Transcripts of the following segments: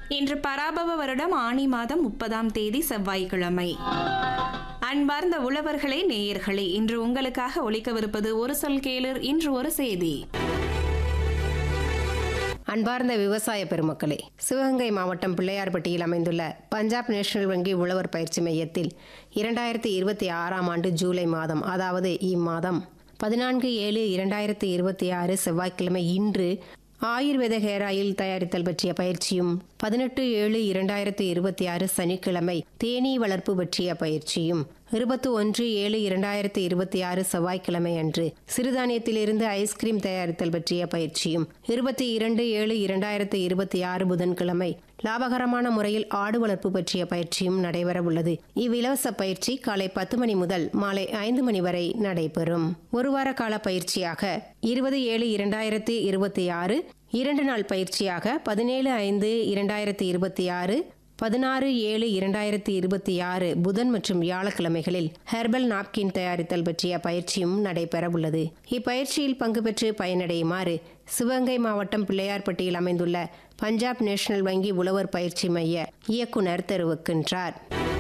இன்று பராபவ வருடம் ஆனி மாதம் முப்பதாம் தேதி செவ்வாய்க்கிழமை அன்பார்ந்த உழவர்களே நேயர்களே இன்று உங்களுக்காக ஒலிக்கவிருப்பது ஒரு சொல் கேளர் இன்று ஒரு செய்தி அன்பார்ந்த விவசாய பெருமக்களே சிவகங்கை மாவட்டம் பிள்ளையார்பட்டியில் அமைந்துள்ள பஞ்சாப் நேஷனல் வங்கி உழவர் பயிற்சி மையத்தில் இரண்டாயிரத்தி இருபத்தி ஆறாம் ஆண்டு ஜூலை மாதம் அதாவது இம்மாதம் பதினான்கு ஏழு இரண்டாயிரத்தி இருபத்தி ஆறு செவ்வாய்க்கிழமை இன்று ஆயுர்வேத ஹேர் ஆயில் தயாரித்தல் பற்றிய பயிற்சியும் பதினெட்டு ஏழு இரண்டாயிரத்தி இருபத்தி ஆறு சனிக்கிழமை தேனீ வளர்ப்பு பற்றிய பயிற்சியும் இருபத்தி ஒன்று ஏழு இரண்டாயிரத்தி இருபத்தி ஆறு செவ்வாய்க்கிழமை அன்று சிறுதானியத்திலிருந்து ஐஸ்கிரீம் தயாரித்தல் பற்றிய பயிற்சியும் இருபத்தி இரண்டு ஏழு இரண்டாயிரத்தி இருபத்தி ஆறு புதன்கிழமை லாபகரமான முறையில் ஆடு வளர்ப்பு பற்றிய பயிற்சியும் நடைபெற உள்ளது இவ்விலவச பயிற்சி காலை பத்து மணி முதல் மாலை ஐந்து மணி வரை நடைபெறும் ஒரு வார கால பயிற்சியாக இருபது ஏழு இரண்டாயிரத்தி இருபத்தி ஆறு இரண்டு நாள் பயிற்சியாக பதினேழு ஐந்து இரண்டாயிரத்தி இருபத்தி ஆறு பதினாறு ஏழு இரண்டாயிரத்தி இருபத்தி ஆறு புதன் மற்றும் வியாழக்கிழமைகளில் ஹெர்பல் நாப்கின் தயாரித்தல் பற்றிய பயிற்சியும் நடைபெற உள்ளது இப்பயிற்சியில் பங்கு பெற்று பயனடையுமாறு சிவகங்கை மாவட்டம் பிள்ளையார்பட்டியில் அமைந்துள்ள பஞ்சாப் நேஷனல் வங்கி உழவர் பயிற்சி மைய இயக்குனர் தெரிவிக்கின்றார்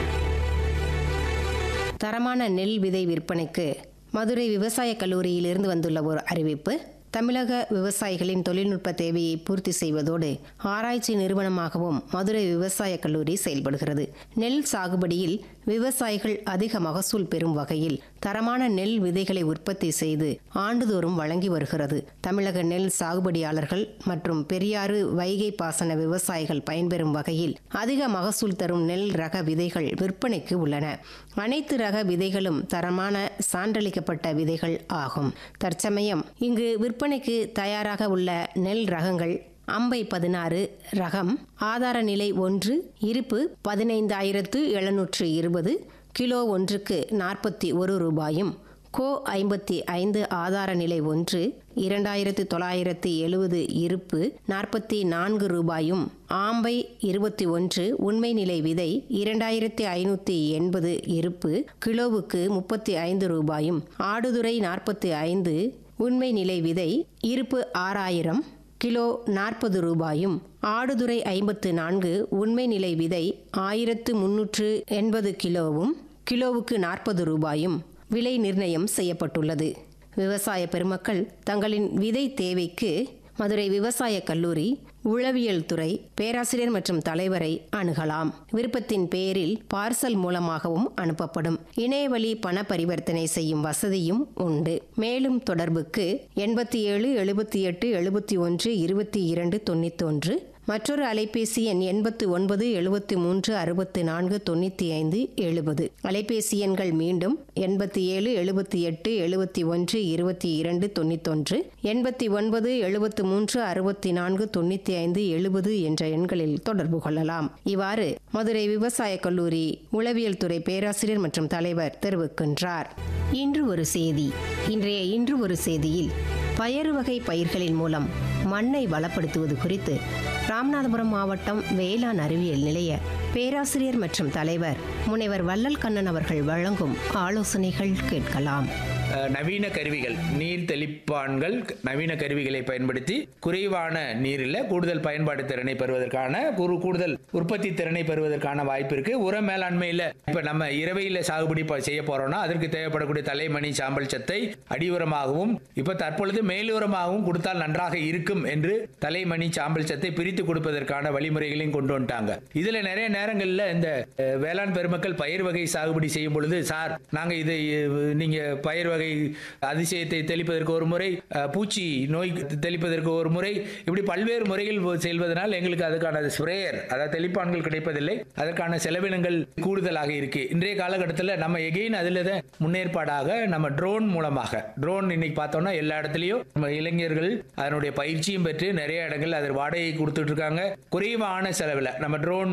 தரமான நெல் விதை விற்பனைக்கு மதுரை விவசாய கல்லூரியில் இருந்து வந்துள்ள ஒரு அறிவிப்பு தமிழக விவசாயிகளின் தொழில்நுட்ப தேவையை பூர்த்தி செய்வதோடு ஆராய்ச்சி நிறுவனமாகவும் மதுரை விவசாய கல்லூரி செயல்படுகிறது நெல் சாகுபடியில் விவசாயிகள் அதிக மகசூல் பெறும் வகையில் தரமான நெல் விதைகளை உற்பத்தி செய்து ஆண்டுதோறும் வழங்கி வருகிறது தமிழக நெல் சாகுபடியாளர்கள் மற்றும் பெரியாறு வைகை பாசன விவசாயிகள் பயன்பெறும் வகையில் அதிக மகசூல் தரும் நெல் ரக விதைகள் விற்பனைக்கு உள்ளன அனைத்து ரக விதைகளும் தரமான சான்றளிக்கப்பட்ட விதைகள் ஆகும் தற்சமயம் இங்கு விற்பனைக்கு தயாராக உள்ள நெல் ரகங்கள் அம்பை பதினாறு ரகம் ஆதார நிலை ஒன்று இருப்பு பதினைந்தாயிரத்து எழுநூற்று இருபது கிலோ ஒன்றுக்கு நாற்பத்தி ஒரு ரூபாயும் கோ ஐம்பத்தி ஐந்து ஆதார நிலை ஒன்று இரண்டாயிரத்து தொள்ளாயிரத்தி எழுபது இருப்பு நாற்பத்தி நான்கு ரூபாயும் ஆம்பை இருபத்தி ஒன்று உண்மை நிலை விதை இரண்டாயிரத்தி ஐநூற்றி எண்பது இருப்பு கிலோவுக்கு முப்பத்தி ஐந்து ரூபாயும் ஆடுதுறை நாற்பத்தி ஐந்து உண்மை நிலை விதை இருப்பு ஆறாயிரம் கிலோ நாற்பது ரூபாயும் ஆடுதுறை ஐம்பத்து நான்கு உண்மை நிலை விதை ஆயிரத்து முன்னூற்று எண்பது கிலோவும் கிலோவுக்கு நாற்பது ரூபாயும் விலை நிர்ணயம் செய்யப்பட்டுள்ளது விவசாய பெருமக்கள் தங்களின் விதை தேவைக்கு மதுரை விவசாய கல்லூரி உளவியல் துறை பேராசிரியர் மற்றும் தலைவரை அணுகலாம் விருப்பத்தின் பேரில் பார்சல் மூலமாகவும் அனுப்பப்படும் இணையவழி பண பரிவர்த்தனை செய்யும் வசதியும் உண்டு மேலும் தொடர்புக்கு எண்பத்தி ஏழு எழுபத்தி எட்டு எழுபத்தி ஒன்று இருபத்தி இரண்டு தொண்ணூத்தொன்று மற்றொரு அலைபேசி எண் எண்பத்து ஒன்பது எழுபத்தி மூன்று அறுபத்தி நான்கு தொண்ணூற்றி ஐந்து எழுபது அலைபேசி எண்கள் மீண்டும் எண்பத்தி ஏழு எழுபத்தி எட்டு எழுபத்தி ஒன்று இருபத்தி இரண்டு தொண்ணூத்தொன்று எண்பத்தி ஒன்பது எழுபத்து மூன்று அறுபத்தி நான்கு தொண்ணூற்றி ஐந்து எழுபது என்ற எண்களில் தொடர்பு கொள்ளலாம் இவ்வாறு மதுரை விவசாய கல்லூரி உளவியல் துறை பேராசிரியர் மற்றும் தலைவர் தெரிவிக்கின்றார் இன்று ஒரு செய்தி இன்றைய இன்று ஒரு செய்தியில் பயறு வகை பயிர்களின் மூலம் மண்ணை வளப்படுத்துவது குறித்து ராமநாதபுரம் மாவட்டம் வேளாண் அறிவியல் நிலைய பேராசிரியர் மற்றும் தலைவர் முனைவர் வள்ளல் கண்ணன் அவர்கள் வழங்கும் ஆலோசனைகள் கேட்கலாம் அஹ், நவீன கருவிகள் நீர் தெளிப்பான்கள் நவீன கருவிகளை பயன்படுத்தி குறைவான நீரில் கூடுதல் பயன்பாடு திறனை பெறுவதற்கான குறு கூடுதல் உற்பத்தி திறனை பெறுவதற்கான வாய்ப்பு இருக்கு உர மேலாண்மையில் இப்ப நம்ம இரவையில் சாகுபடி ப- செய்ய போறோம்னா அதற்கு தேவைப்படக்கூடிய தலைமணி சாம்பல் சத்தை அடியுரமாகவும் இப்ப தற்பொழுது மேலுரமாகவும் கொடுத்தால் நன்றாக இருக்கும் என்று தலைமணி சாம்பல் சத்தை பிரித்து கொடுப்பதற்கான வழிமுறைகளையும் கொண்டு வந்துட்டாங்க இதுல நிறைய நேரங்கள்ல இந்த அஹ், வேளாண் பெருமக்கள் பயிர் வகை சாகுபடி செய்யும் பொழுது சார் நாங்க இதை அஹ், நீங்க பயிர் வகை அதிசயத்தை தெளிப்பதற்கு ஒரு முறை அஹ், பூச்சி நோய் தெளிப்பதற்கு ஒரு முறை இப்படி பல்வேறு முறைகள் செல்வதனால் எங்களுக்கு அதுக்கான ஸ்ப்ரேயர் அதாவது தெளிப்பான்கள் கிடைப்பதில்லை அதற்கான செலவினங்கள் கூடுதலாக இருக்கு இன்றைய காலகட்டத்தில் நம்ம எகெயின் அதில் முன்னேற்பாடாக நம்ம ட்ரோன் மூலமாக ட்ரோன் இன்னைக்கு பார்த்தோம்னா எல்லா இடத்துலையும் நம்ம இளைஞர்கள் அதனுடைய பயிற்சியும் பெற்று நிறைய இடங்கள் அதில் வாடகை கொடுத்துட்டு இருக்காங்க குறைவான செலவில் நம்ம ட்ரோன்